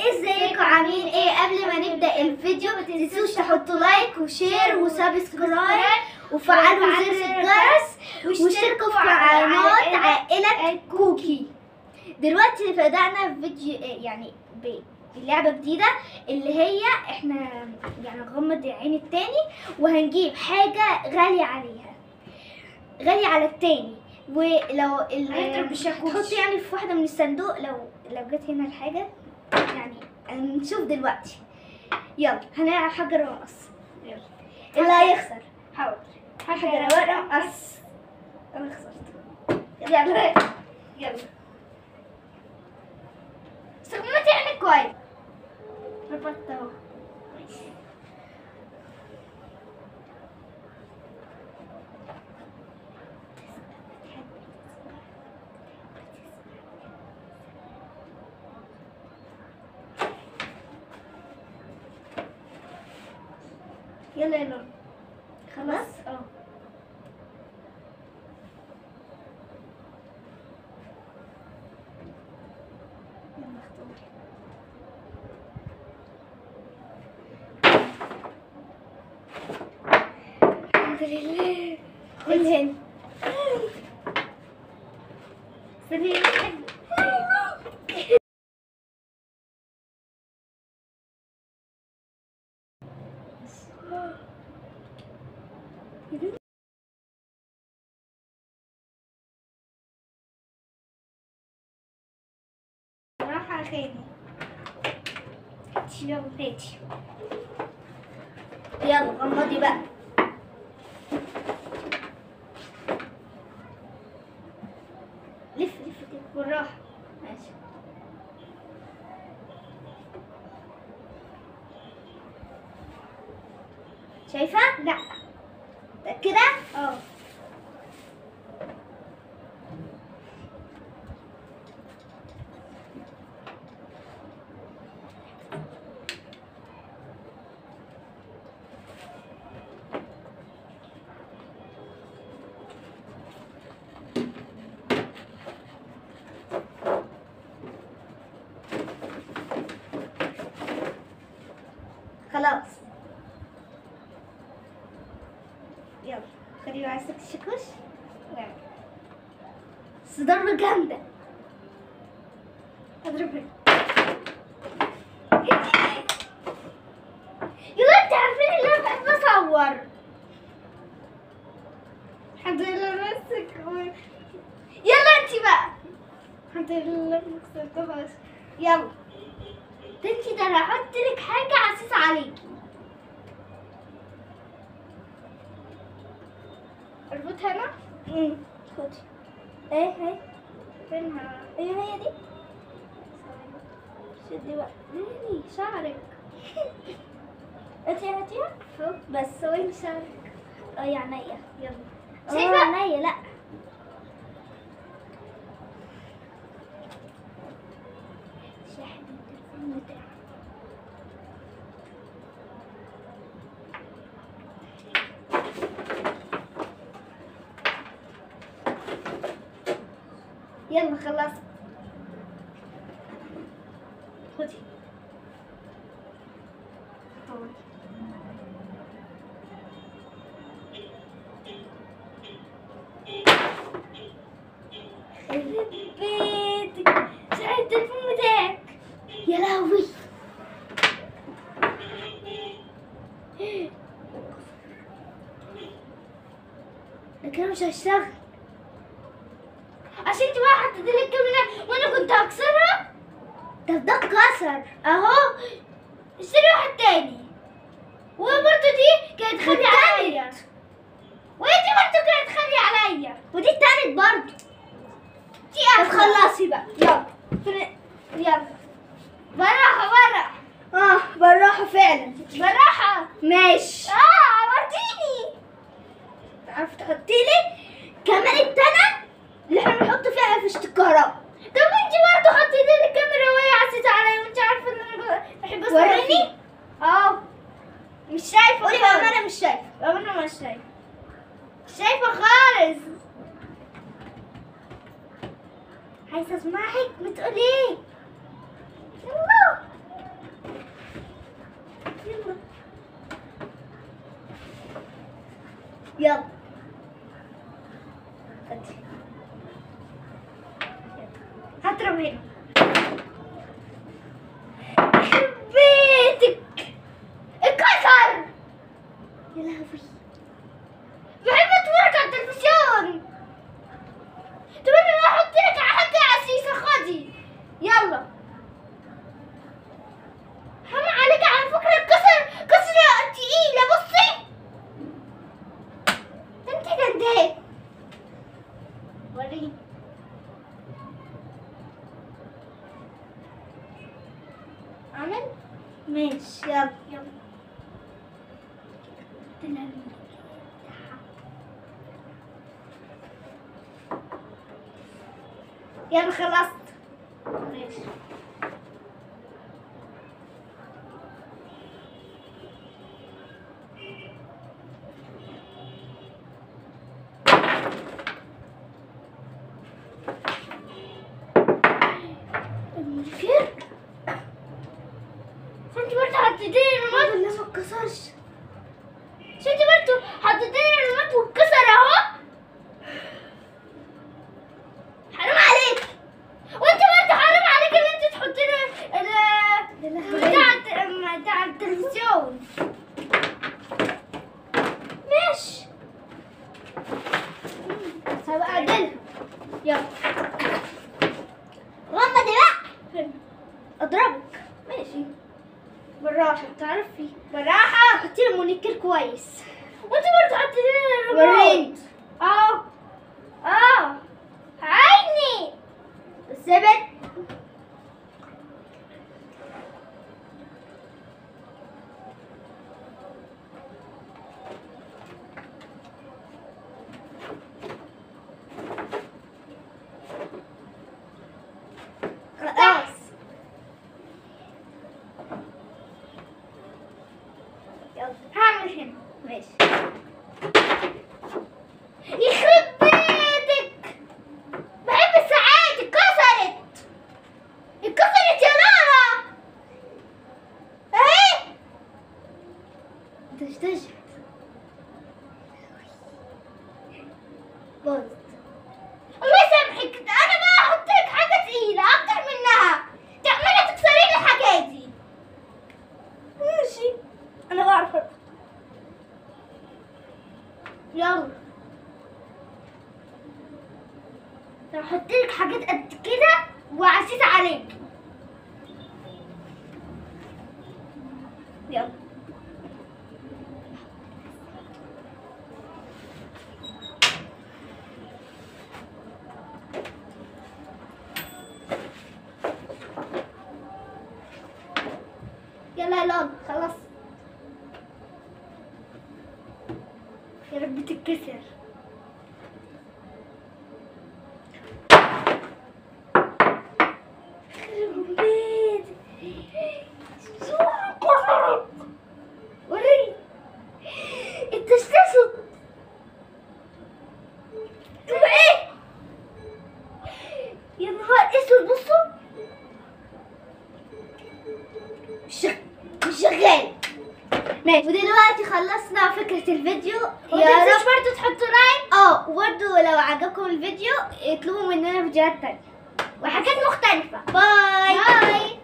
ازيكم عاملين ايه قبل ما نبدا الفيديو ما تنسوش تحطوا لايك وشير وسبسكرايب وفعلوا زر الجرس واشتركوا في قناه عائله كوكي دلوقتي بدأنا فيديو يعني ب- بلعبة جديدة اللي هي احنا يعني نغمض العين التاني وهنجيب حاجة غالية عليها غالية على التاني ولو ال- هيضرب بالشاكوش. تحط يعني في واحدة من الصندوق لو لو جت هنا الحاجة يعني نشوف دلوقتي يلا هنلعب حجر ومقص يلا اللي هيخسر حاول حجر ومقص انا خسرت يلا يلا استخدمت يعني كويس ربطت اهو ماشي. يلا يلا خلاص اه يلا اختار الحمد لله من هنا سريع راح خيري يلا هاتي يلا غمضي بقى لف لف كده بالراحة ماشي شايفة؟ لا كده؟ اه خلاص يلا خلي بقى ست الشكوش واعمل. بس ضربة جامدة اضرب هنا. يلا انت عارفين ان انا بحب اصور الحمد لله مسك يلا انت بقى الحمد لله ما خسرتهاش يلا انت ده انا هحط لك حاجة عزيزة عليكي اربطها هنا امم خدي ايه ايه فينها ايه هي دي شدي بقى ليه شعرك هاتي هاتيها اهو بس وين شعرك اه يا عينيا يلا شايفة عينيا لا شاحن التليفون بتاعي يلا خلاص خدي حاول. يخرب بيتك شايل التليفون بتاعك يا لهوي ده كده مش هيشتغل عشان انت بقى حطيت لي الكاميرا وانا كنت هكسرها ده ده اتكسر اهو اشتري واحد تاني وبرضه دي كانت خالية عليا ودي برضه كانت خالية عليا ودي التالت برضه دي طب خلصي بقى يلا فين- يلا بالراحة بالراحة اه بالراحة فعلا بالراحة ماشي اه وريني تعرفي تحطي لي كمان التانية اللي احنا بنحط فيها فيشة الكهرباء طب انت برضه حطيتي لي الكاميرا وهي عزيزة عليا وانت عارفة ان انا بحب اصور وريني اه مش شايفة قولي بقى انا مش شايفة انا مش شايفة مش شايفة خالص عايزة اسمعك بتقولي ايه يلا يلا هضرب هنا يخرب بيتك اتكسر يا لهوي بحب اتفرج على التلفزيون طب انا احط لك حاجه عسيسه خدي يلا حرام عليك على فكره كسر كسر تقيله بصي ده انت ده انت وريني عمل ماشي يلا يلا يلا خلصت ماشي المشكلة انت برضه حطيتي الريموت اللي ما اتكسرش انت برضه حطيتي الريموت واتكسر اهو حرام عليك وانت برضه حرام عليك ان انت تحطي له ال بتاع بتاع التلفزيون ماشي هبقى اعدلها يلا غمض بقى اضربك ماشي بالراحة تعرفي بالراحة حطي لي مونيكير كويس وانت برضه حطي لي وريني. اه اه عيني السبت خلاص يلا هعمل هنا ماشي يخرب بيتك بحب الساعات اتكسرت اتكسرت يا لارا اهي تشتجت باظت الله يسامحك انا بقى احط لك حاجه تقيله اكتر منها تعملي تكسري لي الحاجات دي ماشي انا بعرف أرقص. يلا هحط لك حاجات قد كده وعسيت عليك يلا يلا يا لون خلاص يا رب تتكسر يخرب بيتك. شو انكسرت؟ وريني انت اشتشت طب ايه يا نهار اسود بصوا مش مش شغال ماشي ودلوقتي خلصنا فكرة الفيديو يا رب برضه تحطوا لايك اه وبرضه لو عجبكم الفيديو اطلبوا مننا فيديوهات تانية وحاجات مختلفة باي باي